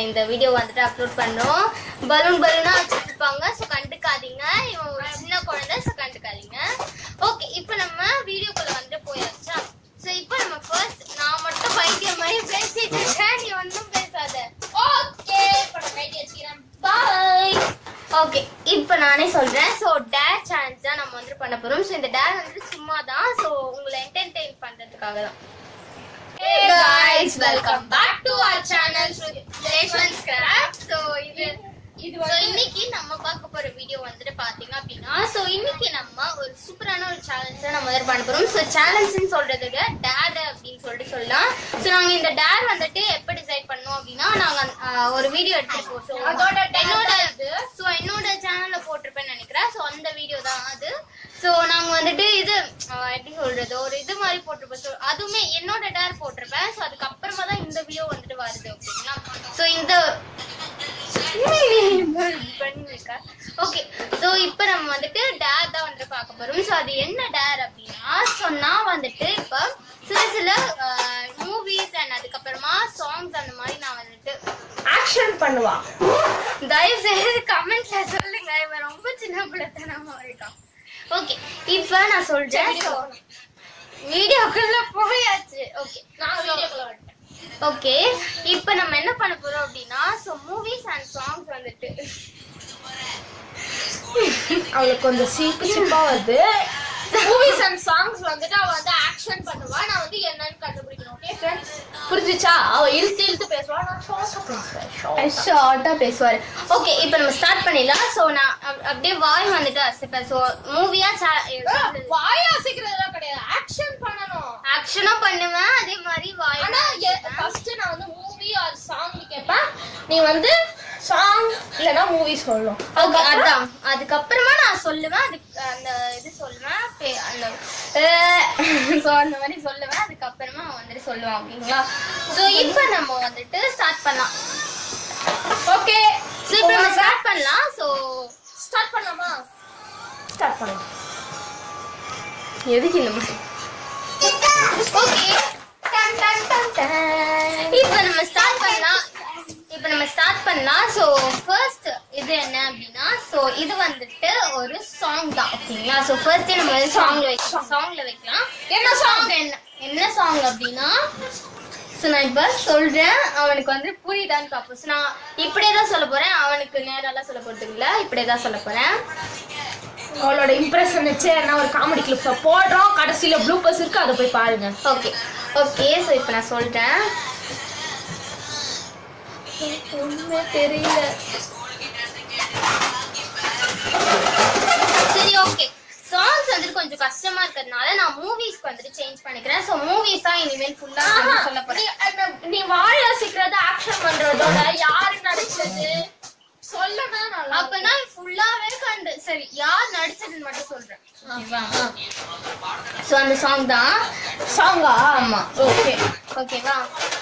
இந்த வீடியோ வந்துட்டு அப்லோட் பண்றோம் பலூன் பலூனா வச்சிருப்பாங்க ஸோ கண்டுக்காதீங்க இவன் ஒரு சின்ன குழந்தை ஸோ கண்டுக்காதீங்க ஓகே இப்போ நம்ம வீடியோக்குள்ள வந்துட்டு போயாச்சா ஸோ இப்போ நம்ம ஃபர்ஸ்ட் நான் மட்டும் பைத்தியம் மாதிரி பேசிட்டு இருக்கேன் நீ ஒன்றும் பேசாத ஓகே இப்போ நான் கைடி வச்சுக்கிறேன் பாய் ஓகே இப்போ நானே சொல்றேன் ஸோ டேர் சேலஞ்ச் தான் நம்ம வந்து பண்ண போறோம் ஸோ இந்த டேர் வந்துட்டு சும்மா தான் ஸோ உங்களை என்டர்டெயின் பண்றதுக்காக தான் Hey guys, welcome back to our channel Relations Craft. So இது இது So, வந்து இன்னைக்கு நம்ம பார்க்க போற வீடியோ வந்துட்டு பாத்தீங்க அப்படின்னா சோ இன்னைக்கு நம்ம ஒரு சூப்பரான ஒரு சேலஞ்ச் நம்ம வந்து பண்ண போறோம் சோ சேலஞ்ச்னு சொல்றதை விட டேர் அப்படின்னு சொல்லிட்டு சொல்லலாம் சோ நாங்க இந்த டேர் வந்துட்டு எப்ப டிசைட் பண்ணோம் அப்படின்னா நாங்க ஆஹ், ஒரு வீடியோ எடுத்துருப்போம் சோ அதோட dare என்னோட தான் இது. சோ என்னோட சேனல்ல போட்டிருப்பேன்னு நினைக்கிறேன் சோ அந்த வீடியோ தான் அது சோ நாங்க வந்துட்டு இது ஆஹ், எப்படி சொல்றது ஒரு இது மாதிரி போட்டிருப்போம் சோ அதுவுமே என்னோட டேர் போட்டிருப்பேன் சோ அதுக்கப்புறமா தான் இந்த வீடியோ வந்துட்டு வருது ஓகேங்களா சோ இந்த ஓகே சோ இப்போ நம்ம வந்துட்டு டேர் தான் வந்துட்டு பார்க்க போறோம் சோ அது என்ன டேர் அப்படின்னா சோ நான் வந்துட்டு இப்போ சில சில மூவிஸ் அண்ட் அதுக்கப்புறமா சாங்ஸ் அந்த மாதிரி நான் வந்துட்டு ஆக்ஷன் பண்ணுவா தயவு செய்து கமெண்ட்ல சொல்லுங்க இவன் ரொம்ப சின்ன பிள்ளைத்தனமா இருக்கான் ஓகே இப்போ நான் சொல்றேன் வீடியோக்குள்ள போயாச்சு ஓகே நான் வீடியோக்குள்ள வந்துட்டேன் ஓகே இப்போ நம்ம என்ன பண்ண போறோம் அப்படின்னா ஸோ மூவிஸ் அண்ட் சாங்ஸ் வந்துட்டு அவளுக்கு கொஞ்சம் சீப்பு சிப்பா வருது மூவிஸ் அண்ட் சாங்ஸ் வந்துட்டு அவ வந்து ஆக்ஷன் பண்ணுவா நான் வந்து என்னன்னு கண்டுபிடிக்கணும் ஓகே ஃப்ரெண்ட்ஸ் புரிஞ்சுச்சா அவ இழுத்து இழுத்து பேசுவா நான் ஷார்ட்டா பேசுவேன் short. ஷார்ட்டா பேசுவாரு ஓகே இப்போ நம்ம ஸ்டார்ட் பண்ணிடலாம் ஸோ நான் அப்- அப்படியே வாய் வந்துட்டு அசைப்பேன் ஸோ மூவியா வாய் அசைக்கிறதெல்லாம் கிடையாது ஆக்ஷன் பண்ணணும் ஆக்ஷனும் பண்ணுவேன் அதே மாதிரி வாய் ஆனா ஃபர்ஸ்ட் நான் வந்து மூவி ஆர் சாங் கேட்பேன் நீ வந்து சாங் இல்லனா மூவி சொல்லணும் ஓகே அதான் அதுக்கப்புறமா நான் சொல்லுவேன் அதுக்கு அந்த இது சொல்லுவேன் பே- அந்த ஸோ அந்த மாதிரி சொல்லுவேன் அதுக்கப்புறமா அவன் வந்துட்டு சொல்லுவான் ஓகேங்களா ஸோ இப்போ நம்ம வந்துட்டு ஸ்டார்ட் பண்ணலாம் ஓகே ஸோ இப்போ நம்ம ஸ்டார்ட் பண்ணலாம் ஸோ ஸ்டார்ட் பண்ணலாமா ஸ்டார்ட் பண்ணலாம் எதுக்கு இந்த மாதிரி ஓகே இப்போ நம்ம ஸ்டார்ட் பண்ணலாம் இப்போ நம்ம ஸ்டார்ட் பண்ணலாம் ஸோ ஃபர்ஸ்ட் இது என்ன அப்படின்னா ஸோ இது வந்துட்டு ஒரு சாங் தான் ஓகேங்களா ஸோ ஃபர்ஸ்ட் நம்ம வந்து சாங்ல வைக்கலாம் சாங்ல வைக்கலாம் என்ன song? என்ன என்ன சாங் அப்படின்னா ஸோ நான் இப்போ சொல்றேன் அவனுக்கு வந்து புரியுதான்னு பார்ப்போம் ஸோ நான் இப்படியே தான் சொல்ல போறேன் அவனுக்கு நேரெல்லாம் சொல்ல போறது இல்லை இப்படியே தான் சொல்ல போறேன் அவளோட இம்ப்ரெஷன் வச்சு என்ன ஒரு காமெடி கிளிப்ஸை போடுறோம் கடைசியில ப்ளூபர்ஸ் இருக்கு அதை போய் பாருங்க ஓகே ஓகே ஸோ இப்போ நான் சொல்றேன் ஒண்ணுமே தெரியல சரி ஓகே சாங்ஸ் வந்துட்டு கொஞ்சம் கஷ்டமா இருக்கிறதுனால நான் மூவிஸ்க்கு வந்துட்டு சேஞ்ச் பண்ணிக்கிறேன் ஸோ மூவிஸ் தான் இனிமேல் ஃபுல்லா சொல்ல நீ போறேன் அந்த- நீ வாய் அசைக்கிறது ஆக்ஷன் பண்றதோட யாரு நடிச்சது சொல்லனா நல்லா அப்பனா ஃபுல்லாவே கண்டு சரி யார் நடிச்சதுன்னு மட்டும் சொல்றேன் ஓகேவா ஸோ அந்த சாங் தான் சாங்கா ஆமா ஓகே ஓகேவா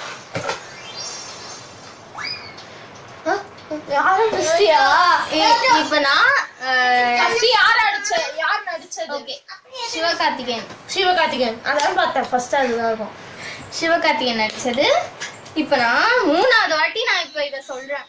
ஆரம்பிச்சிட்டியா இப்போ நான் ஃபர்ஸ்ட் யார் அடிச்ச யார் நடிச்சது ஓகே சிவகார்த்திகேயன் சிவகார்த்திகேயன் அதான் பார்த்தேன் ஃபர்ஸ்ட் அதுதான் இருக்கும் சிவகார்த்திகேயன் நடிச்சது இப்போ நான் மூணாவது வாட்டி நான் இப்போ இதை சொல்றேன்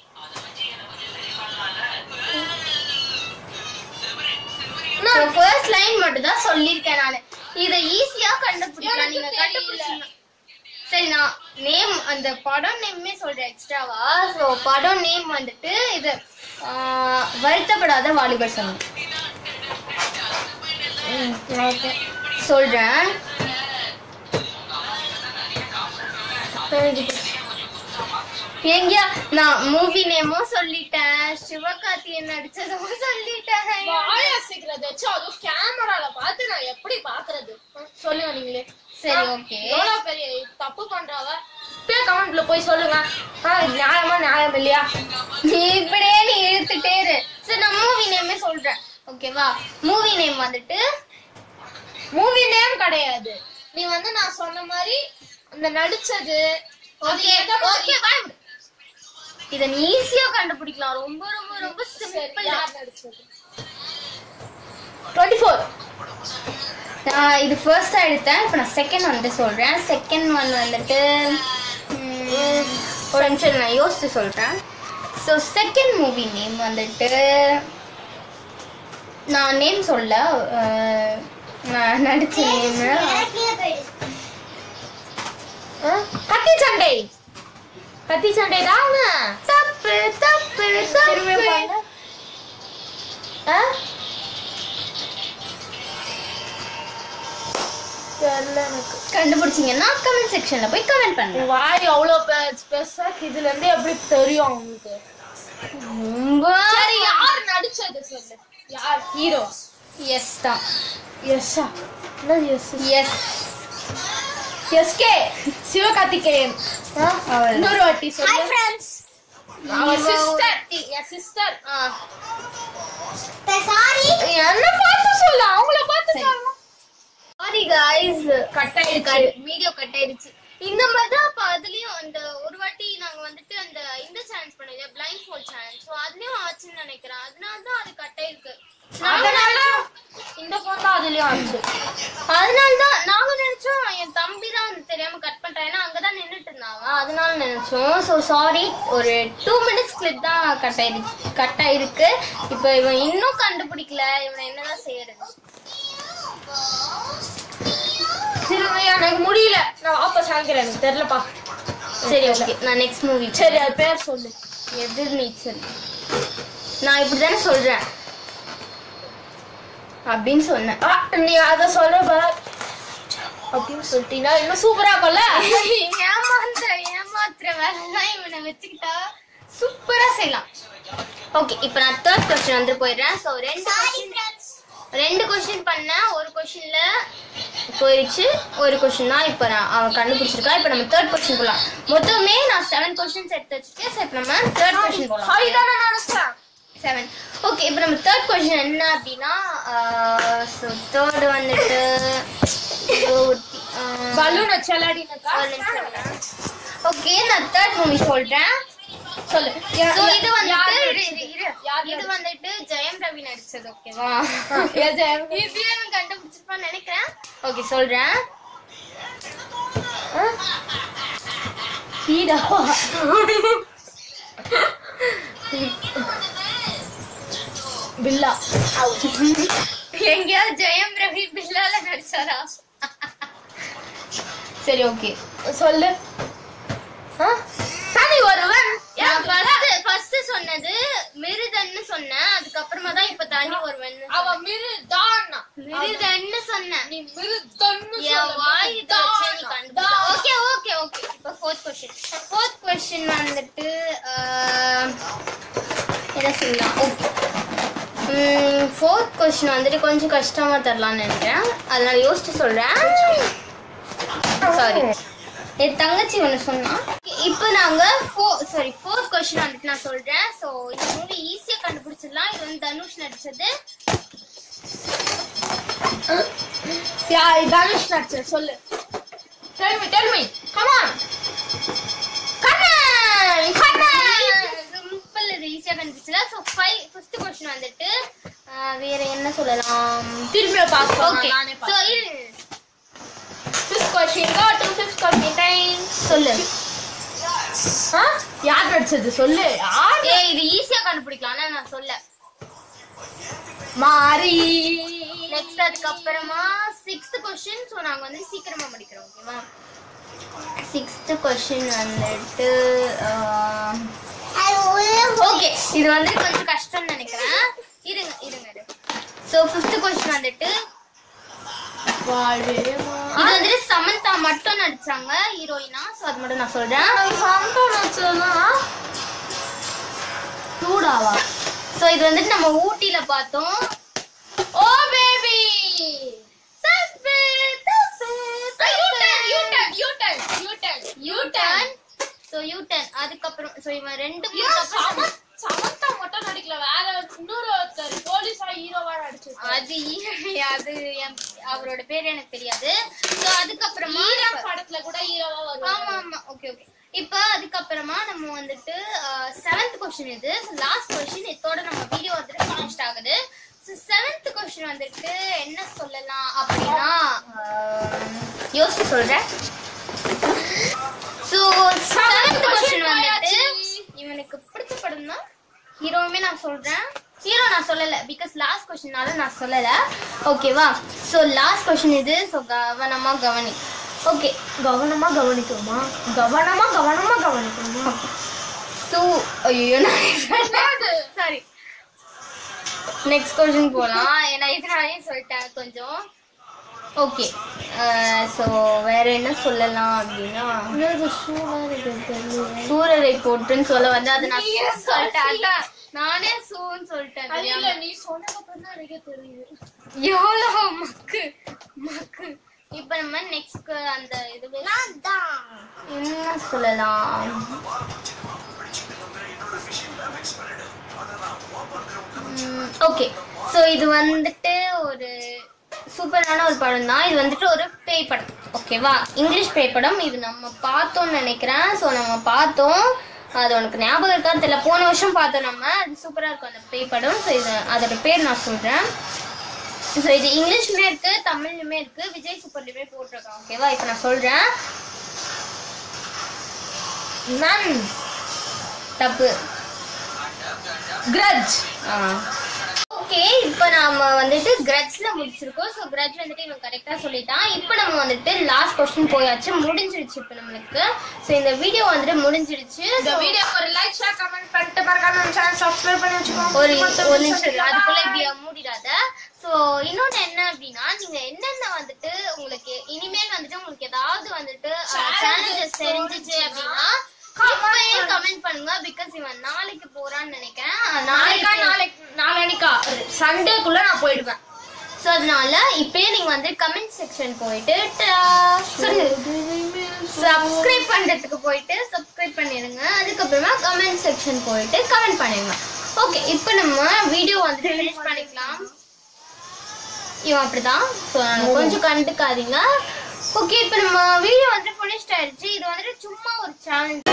நான் ஃபர்ஸ்ட் லைன் மட்டும் தான் சொல்லியிருக்கேன் நான் இதை ஈஸியா கண்டுபிடிக்கலாம் நீங்க எனக்கு கண்டுபிடிச்சீங்க சரி நான் நேம் அந்த படம் நேமே சொல்றேன் எக்ஸ்ட்ராவா ஸோ படம் நேம் வந்துட்டு இது ஆஹ், வருத்தப்படாத வாலிபர் சங்கம் ஓகே சொல்றேன் எங்கயா நான் மூவி நேமும் சொல்லிட்டேன் சிவகார்த்தியன் நடிச்சதும் சொல்லிட்டேன் வாய் அசைக்கிறது வச்சு அதுவும் கேமரால பார்த்து நான் எப்படி பாக்குறது சொல்லுங்க நீங்களே சரி ஓகே எவ்வளவு பெரிய தப்பு பண்றாவ இப்பயே கமெண்ட்ல போய் சொல்லுங்க ஆ, இது நியாயமா நியாயம் இல்லையா நீ இப்படியே நீ இழுத்துட்டே இரு சரி நான் மூவி நேமே சொல்றேன் ஓகேவா மூவி நேம் வந்துட்டு மூவி நேம் கிடையாது நீ வந்து நான் சொன்ன மாதிரி அந்த நடிச்சது அது ஓகே எந்த மாதிரி- ஓகே இத நீ ஈஸியா கண்டுபிடிக்கலாம் ரொம்ப ரொம்ப ரொம்ப சரி, சிம்பிள் யார் நடிச்சது டுவெண்ட்டி ஃபோர் நான் இது ஃபர்ஸ்டா எடுத்தேன் இப்போ நான் செகண்ட் வந்துட்டு சொல்றேன் செகண்ட் ஒன் வந்துட்டு ம், ஒரு நிமிஷம் நான் யோசிச்சு சொல்றேன் ஸோ செகண்ட் மூவி நேம் வந்துட்டு நான் நேம் சொல்ல அஹ், நான் நடிச்ச நேம் கத்தி சண்டை கத்தி சண்டை தாங்க தப்பு தப்பு திரும்பி தப்பு பாருங்க. ஆ? தெரியல எனக்கு கண்டுபிடிச்சீங்கன்னா கமெண்ட் செக்ஷன்ல போய் கமெண்ட் பண்ணுங்க உன் வாய் அவ்வளோ பெருசா இதுல இருந்து எப்படி தெரியும் உங்களுக்கு ரொம்ப சரி யார் நடிச்சது சொல்லு யார் ஹீரோ எஸ் தான் எஸ்ஸா என்ன எஸ் எஸ் எஸ்கே சிவகார்த்திகேயன் ஆ? அவர். இன்னொரு வாட்டி சொல்லு ஃப்ரெண்ட்ஸ் அவர் சிஸ்டர் என் சிஸ்டர் சாரி என்ன பார்த்து சொல்லு அவங்கள பார்த்து சரி. சொல்லு சாரி காய்ஸ் கட் ஆயிடுச்சு வீடியோ கட் ஆயிடுச்சு இந்த மாதிரி தான் அப்ப அதுலயும் அந்த ஒரு வாட்டி நாங்க வந்துட்டு அந்த இந்த சேலஞ்ச் பண்ணோம் பிளைண்ட் ஃபோல் சேலஞ்ச் ஸோ அதுலயும் ஆச்சுன்னு நினைக்கிறேன் அதனால தான் அது கட் ஆயிருக்கு அதனால இந்த போன் தான் அதுலயும் ஆச்சு அதனால தான் நாங்க நினைச்சோம் என் தம்பி தான் வந்து தெரியாம கட் பண்ணிட்டான் ஏன்னா அங்கதான் நின்னுட்டு இருந்தாங்க அதனால நினைச்சோம் ஸோ சாரி ஒரு டூ மினிட்ஸ் கிளிப் தான் கட் ஆயிடுச்சு கட் ஆயிருக்கு இப்போ இவன் இன்னும் கண்டுபிடிக்கல இவனை என்னதான் செய்யறது திரும்ப எனக்கு முடியல நான் வாபஸ் வாங்கிக்கிறேன் எனக்கு தெரியலப்பா சரி ஓகே நான் நெக்ஸ்ட் மூவி சரி அது பேர் சொல்லு எதிர் நீச்சல் நான் இப்படி தானே சொல்றேன் அப்படின்னு சொன்னேன் ஆ, நீ அத சொல்ல பார் அப்படின்னு சொல்லிட்டீங்கன்னா இன்னும் சூப்பரா இருக்கும்ல ஏமாந்த ஏமாத்துற வேலைலாம் இவனை வச்சுக்கிட்டா சூப்பரா செய்யலாம் ஓகே இப்போ நான் தேர்ட் கொஸ்டின் வந்து போயிடுறேன் ஸோ ரெண்டு கொஸ்டின் ரெண்டு கொஸ்டின் பண்ணேன் ஒரு கொஸ்டின்ல போயிடுச்சு ஒரு கொஸ்டின் தான் இப்போ நான் அவன் கண்டுபிடிச்சிருக்கான் இப்போ நம்ம தேர்ட் கொஸ்டின் போகலாம் மொத்தமே நான் செவன் கொஸ்டின்ஸ் எடுத்து வச்சுருக்கேன் ஸோ இப்போ நம்ம தேர்ட் கொஸ்டின் போகலாம் ஹை தானே நினைச்சேன் செவன் ஓகே இப்போ நம்ம தேர்ட் கொஸ்டின் என்ன அப்படின்னா ஸோ தேர்ட் வந்துட்டு இதோ ஒருத்தி, ஆஹ், பலூன் வச்சு விளையாடினக்கா ஒரு நிமிஷம் ஓகே நான் தேர்ட் மூவி சொல்றேன் சொல்லு So, இது வந்துட்டு யார் இரு, நடிச்சது? இரு, இரு. யார் இது வந்துட்டு ஜெயம் ரவி நடிச்சது ஓகேவா எது? இது எனக்கு கண்டுபிடிச்சிருப்பான்னு நினைக்கிறேன் ஓகே சொல்றேன் ஆ? சீடாவா? பில்லா எங்கேயாவது ஜெயம் ரவி பில்லால நடிச்சாரா சரி ஓகே சொல்லு ஆ? தனி ஒருவன் நான் ஃபர்ஸ்ட் ஃபர்ஸ்ட் சொன்னது மிருதன்னு சொன்னேன் அதுக்கப்புறமா தான் இப்ப தாண்டி வருவேன் அவ மிருதான் மிருதன்னு சொன்னேன் நீ மிருதன்னு என் வாய் இதை வச்சு நீ தான். கண்டுபிடி. ஓகே ஓகே ஓகே இப்போ ஃபோர்த் கொஸ்டின் ஃபோர்த் கொஸ்டின் வந்துட்டு ஆஹ், என்ன சொல்லலாம் ஓகே ஃபோர்த் கொஸ்டின் வந்துட்டு கொஞ்சம் கஷ்டமா தரலாம்னு நினைக்கிறேன் அதனால யோசிச்சு சொல்றேன் சாரி என் தங்கச்சி ஒன்று சொன்னா இப்போ நாங்க ஃபோ சாரி ஃபோர்த் கொஸ்டின் வந்துட்டு நான் சொல்றேன் ஸோ இந்த மூவி ஈஸியாக கண்டுபிடிச்சிடலாம் இது வந்து தனுஷ் நடிச்சது யா தனுஷ் நடிச்ச சொல்லு Tell me, tell me. Come on. Kannan Kannan simple இது ஈஸியா கண்டுபிடிச்சல சோ ஃபைவ் ஃபர்ஸ்ட் क्वेश्चन வந்துட்டு ஆஹ், வேற என்ன சொல்லலாம் திரும்பி பாஸ் ஓகே நானே சோ பாஸ் இரு fifth question go to fifth question time சொல்லு ஆ யார் நடிச்சது சொல்லு யார் ஏய் இது ஈஸியா கண்டுபிடிக்கலாம் ஆனா நான் சொல்ல மாரி நெக்ஸ்ட் அதுக்கு அப்புறமா சிக்ஸ்த் क्वेश्चन சோ நாங்க வந்து சீக்கிரமா முடிக்கிறோம் ஓகேவா சிக்ஸ்த் क्वेश्चन வந்துட்டு ஓகே இது வந்து கொஞ்சம் கஷ்டம்னு நினைக்கிறேன் இருங்க இருங்க சோ ஃபிஃப்த் क्वेश्चन வந்துட்டு வாழ்வே இது வந்துட்டு சமந்தா மட்டும் நடிச்சாங்க ஹீரோயினா சோ அது மட்டும் நான் சொல்றேன் சந்தோ நடிச்சதுனா சூடாவா சோ இது வந்துட்டு நம்ம ஊட்டில பார்த்தோம் ஓ பேபி தப்பு தப்பு U turn U turn U turn U turn so U turn அதுக்கப்புறம் சோ இவன் ரெண்டு மூணு சம சமந்தா மட்டும் நடிக்கல வேற இன்னொரு ஒருத்தர் போலீஸா ஹீரோவா நடிச்சிருக்காரு அது ஈ- அது என்- அவரோட பேர் எனக்கு தெரியாது சோ அதுக்கப்புறமா ஈரம் படத்துல கூட ஹீரோவா ஆமா வருவாங்க ஆமா ஓகே ஓகே இப்போ அதுக்கப்புறமா நம்ம வந்துட்டு செவன்த் கொஸ்டின் இது லாஸ்ட் கொஸ்டின் இதோட நம்ம வீடியோ வந்துட்டு ஃபினிஷ்ட் ஆகுது ஸோ செவன்த் கொஸ்டின் வந்துட்டு என்ன சொல்லலாம் அப்படின்னா ஆஹ், யோசிச்சு சொல்றேன் ஸோ செவன்த் கொஸ்டின் வந்து ஹீரோவுமே நான் சொல்றேன் ஹீரோ நான் சொல்லல பிகாஸ் லாஸ்ட் கொஸ்டினால நான் சொல்லல ஓகேவா ஸோ லாஸ்ட் கொஸ்டின் இது ஸோ கவனமா கவனி ஓகே கவனமா கவனிக்கணுமா கவனமா கவனமா கவனிக்கணுமா சூ ஐயோ நான் சாரி நெக்ஸ்ட் கொஸ்டின் போகலாம் ஏன்னா இது நானே சொல்லிட்டேன் கொஞ்சம் ஓகே ஸோ வேற என்ன சொல்லலாம் அப்படின்னா சூரரை போட்டுன்னு சொல்ல வந்து அது நான் சொல்லிட்டேன் அதான் நானே சூன்னு சொல்லிட்டேன் அது இல்ல தெரியாம. நீ சொன்னதுக்கு அப்புறம் தான் எனக்கே தெரியுது எவ்வளோ மக்கு மக்கு இப்போ நம்ம நெக்ஸ்ட் அந்த இது என்ன சொல்லலாம் ஓகே ஸோ இது வந்துட்டு ஒரு சூப்பரான ஒரு படம் தான் இது வந்துட்டு ஒரு பேய் படம் ஓகேவா இங்கிலீஷ் பேய் படம் இது நம்ம பார்த்தோம்னு நினைக்கிறேன் ஸோ நம்ம பார்த்தோம் அது உனக்கு ஞாபகம் இருக்கான்னு தெரியல போன வருஷம் பார்த்தோம் நம்ம அது சூப்பராக இருக்கும் அந்த பேய் படம் ஸோ இது அதோட பேர் நான் சொல்கிறேன் ஸோ இது இங்கிலீஷ்லயுமே இருக்கு தமிழ்லையுமே இருக்கு விஜய் சூப்பர்லையுமே போட்டிருக்கான் ஓகேவா இப்போ நான் சொல்கிறேன் நன் தப்பு கிரட்ஜ் ஓகே இப்போ நாம வந்துட்டு கிரட்ஸ்ல முடிச்சிருக்கோம் ஸோ கிரட்ஸ் வந்துட்டு இவன் கரெக்டா சொல்லிட்டான் இப்போ நம்ம வந்துட்டு லாஸ்ட் கொஸ்டின் போயாச்சு முடிஞ்சிருச்சு இப்போ நம்மளுக்கு ஸோ இந்த வீடியோ வந்துட்டு முடிஞ்சிருச்சு இந்த So, வீடியோ ஒரு லைக் ஷேர் கமெண்ட் பண்ணிட்டு மறக்காம நம்ம சேனல் சப்ஸ்கிரைப் பண்ணி வச்சுக்கோங்க ஒரு ஒரு நிமிஷம் இரு. அதுக்குள்ள இப்படி மூடிடாத ஸோ இன்னொன்று என்ன அப்படின்னா நீங்க என்னென்ன வந்துட்டு உங்களுக்கு இனிமேல் வந்துட்டு உங்களுக்கு ஏதாவது வந்துட்டு சேலஞ்சஸ் தெரிஞ்சிச்சு அப்படின்னா இப்பயே கமெண்ட் பண்ணுங்க பிகாஸ் இவன் நாளைக்கு போறான்னு நினைக்கிறேன் நாளைக்கா நாளைக்கு நாளைக்கு நாளைக்கா சண்டேக்குள்ள நான் போயிடுவேன் ஸோ அதனால இப்பயே நீங்க வந்து கமெண்ட் செக்ஷன் போயிட்டு சப்ஸ்கிரைப் பண்றதுக்கு போயிட்டு சப்ஸ்கிரைப் பண்ணிடுங்க அதுக்கப்புறமா கமெண்ட் செக்ஷன் போயிட்டு கமெண்ட் பண்ணிடுங்க ஓகே இப்போ நம்ம வீடியோ வந்துட்டு ஃபினிஷ் பண்ணிக்கலாம் இவன் அப்படிதான் ஸோ கொஞ்சம் கண்டுக்காதீங்க ஓகே இப்போ நம்ம வீடியோ வந்துட்டு ஃபினிஷ்ட் ஆயிடுச்சு இது வந்துட்டு சும்மா ஒரு சேலஞ்ச்